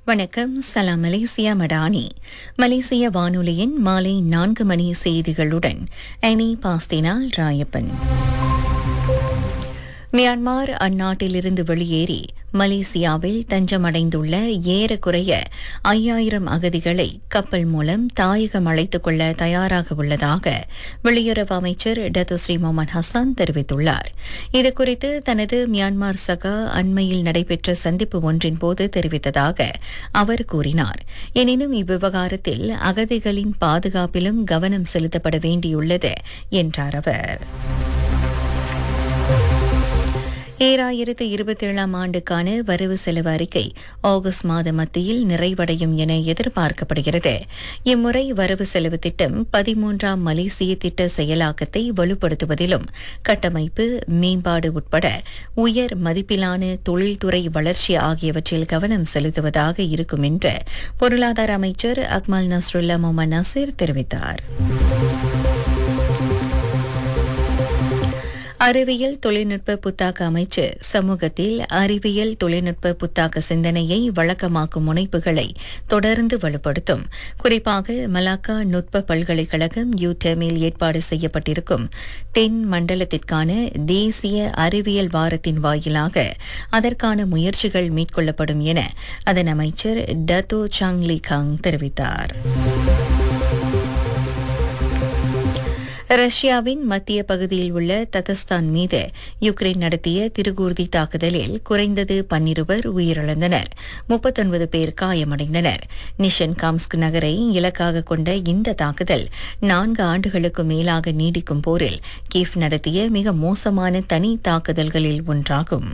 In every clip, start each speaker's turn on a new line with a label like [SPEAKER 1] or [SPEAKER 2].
[SPEAKER 1] வணக்கம் சலாம் மலேசியா மடானி மலேசிய வானொலியின் மாலை நான்கு மணி செய்திகளுடன் அனி பாஸ்தினால் ராயப்பன் மியான்மார் அந்நாட்டிலிருந்து வெளியேறி மலேசியாவில் தஞ்சமடைந்துள்ள ஏறக்குறைய ஐயாயிரம் அகதிகளை கப்பல் மூலம் தாயகம் அழைத்துக் கொள்ள தயாராக உள்ளதாக வெளியுறவு அமைச்சர் டத்துஸ்ரீ மொமன் ஹசான் தெரிவித்துள்ளார் இதுகுறித்து தனது மியான்மார் சகா அண்மையில் நடைபெற்ற சந்திப்பு ஒன்றின் போது தெரிவித்ததாக அவர் கூறினார் எனினும் இவ்விவகாரத்தில் அகதிகளின் பாதுகாப்பிலும் கவனம் செலுத்தப்பட வேண்டியுள்ளது என்றார் அவர் ஏழாயிரத்து இருபத்தேழாம் ஆண்டுக்கான வரவு செலவு அறிக்கை ஆகஸ்ட் மாத மத்தியில் நிறைவடையும் என எதிர்பார்க்கப்படுகிறது இம்முறை வரவு செலவு திட்டம் பதிமூன்றாம் மலேசிய திட்ட செயலாக்கத்தை வலுப்படுத்துவதிலும் கட்டமைப்பு மேம்பாடு உட்பட உயர் மதிப்பிலான தொழில்துறை வளர்ச்சி ஆகியவற்றில் கவனம் செலுத்துவதாக இருக்கும் என்று பொருளாதார அமைச்சர் அக்மல் நஸ்ருல்லா மொமன் நசீர் தெரிவித்தார் அறிவியல் தொழில்நுட்ப புத்தாக்க அமைச்சு சமூகத்தில் அறிவியல் தொழில்நுட்ப புத்தாக்க சிந்தனையை வழக்கமாக்கும் முனைப்புகளை தொடர்ந்து வலுப்படுத்தும் குறிப்பாக மலாக்கா நுட்ப பல்கலைக்கழகம் யூடெமில் ஏற்பாடு செய்யப்பட்டிருக்கும் தென் மண்டலத்திற்கான தேசிய அறிவியல் வாரத்தின் வாயிலாக அதற்கான முயற்சிகள் மேற்கொள்ளப்படும் என அதன் அமைச்சர் டத்தோ சாங்லி காங் தெரிவித்தார் ரஷ்யாவின் மத்திய பகுதியில் உள்ள ததஸ்தான் மீது யுக்ரைன் நடத்திய திருகூர்தி தாக்குதலில் குறைந்தது பன்னிருவர் உயிரிழந்தனர் முப்பத்தொன்பது பேர் காயமடைந்தனர் நிஷன் காம்ஸ்க் நகரை இலக்காக கொண்ட இந்த தாக்குதல் நான்கு ஆண்டுகளுக்கு மேலாக நீடிக்கும் போரில் கீஃப் நடத்திய மிக மோசமான தனி தாக்குதல்களில் ஒன்றாகும்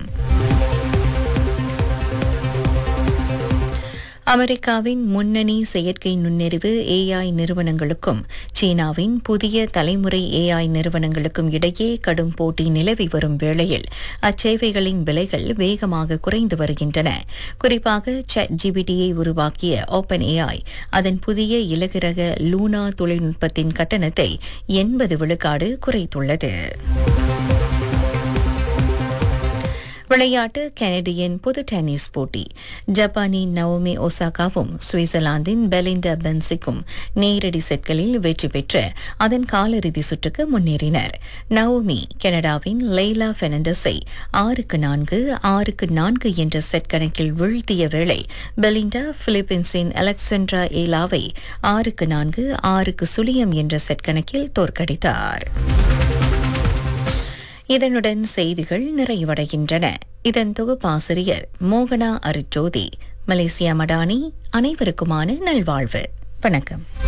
[SPEAKER 1] அமெரிக்காவின் முன்னணி செயற்கை நுண்ணறிவு ஏஐ நிறுவனங்களுக்கும் சீனாவின் புதிய தலைமுறை ஏஐ நிறுவனங்களுக்கும் இடையே கடும் போட்டி நிலவி வரும் வேளையில் அச்சேவைகளின் விலைகள் வேகமாக குறைந்து வருகின்றன குறிப்பாக சாட் ஜிபிடியை உருவாக்கிய ஓபன் ஏஐ அதன் புதிய இலகுரக லூனா தொழில்நுட்பத்தின் கட்டணத்தை எண்பது விழுக்காடு குறைத்துள்ளது விளையாட்டு கனடியன் பொது டென்னிஸ் போட்டி ஜப்பானின் நவோமி ஒசாகாவும் சுவிட்சர்லாந்தின் பெலிண்டா பென்சிக்கும் நேரடி செட்களில் வெற்றி பெற்று அதன் காலிறுதி சுற்றுக்கு முன்னேறினர் நவோமி கனடாவின் லெய்லா பெர்னாண்டஸை ஆறுக்கு நான்கு ஆறுக்கு நான்கு என்ற செட் கணக்கில் வீழ்த்திய வேளை பெலிண்டா பிலிப்பீன்ஸின் அலெக்சாண்ட்ரா ஏலாவை ஆறுக்கு நான்கு ஆறுக்கு சுழியம் என்ற செட் கணக்கில் தோற்கடித்தார் இதனுடன் செய்திகள் நிறைவடைகின்றன இதன் தொகுப்பாசிரியர் மோகனா அருஜோதி மலேசியா மடானி அனைவருக்குமான நல்வாழ்வு வணக்கம்